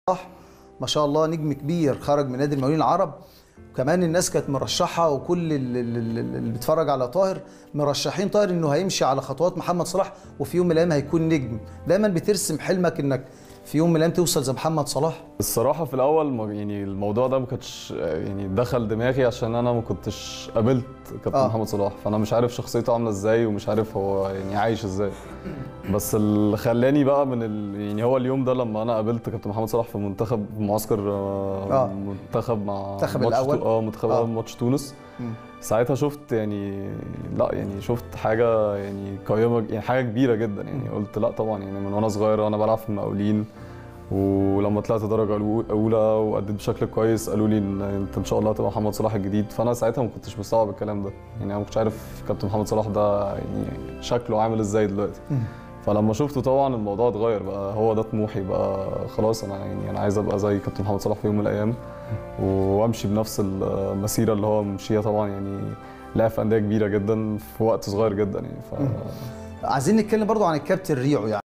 صلاح ما شاء الله نجم كبير خرج من نادي المقاولين العرب وكمان الناس كانت مرشحه وكل اللي, اللي اللي بيتفرج على طاهر مرشحين طاهر انه هيمشي على خطوات محمد صلاح وفي يوم من الايام هيكون نجم دايما بترسم حلمك انك في يوم من الايام توصل زي محمد صلاح الصراحة في الأول ما- يعني الموضوع ده ما كانش يعني دخل دماغي عشان أنا ما كنتش قابلت كابتن آه. آه. محمد صلاح فأنا مش عارف شخصيته عاملة إزاي ومش عارف هو يعني عايش إزاي بس اللي خلاني بقى من ال... يعني هو اليوم ده لما أنا قابلت كابتن محمد صلاح في منتخب في معسكر آه. آه. منتخب مع المنتخب ماتش الأول. تو- اه منتخب آه. الأول ماتش تونس مم. ساعتها شفت يعني لا يعني شفت حاجة يعني قيمة يعني حاجة كبيرة جدا يعني قلت لا طبعا يعني من وأنا صغير وأنا بلعب في المقاولين ولما طلعت درجة الأو- أولى وأديت بشكل كويس قالوا لي إن أنت إن شاء الله هتبقى محمد صلاح الجديد فأنا ساعتها ما كنتش مستوعب الكلام ده يعني أنا ما كنتش عارف كابتن محمد صلاح ده يعني شكله عامل إزاي دلوقتي فلما شفته طبعا الموضوع اتغير بقى هو ده طموحي بقى خلاص أنا يعني أنا عايز أبقى زي كابتن محمد صلاح في يوم من الأيام وأمشي بنفس المسيرة اللي هو مشيها طبعا يعني لعب في أندية كبيرة جدا في وقت صغير جدا يعني ف... عايزين نتكلم برضو عن الكابتن ريعو يعني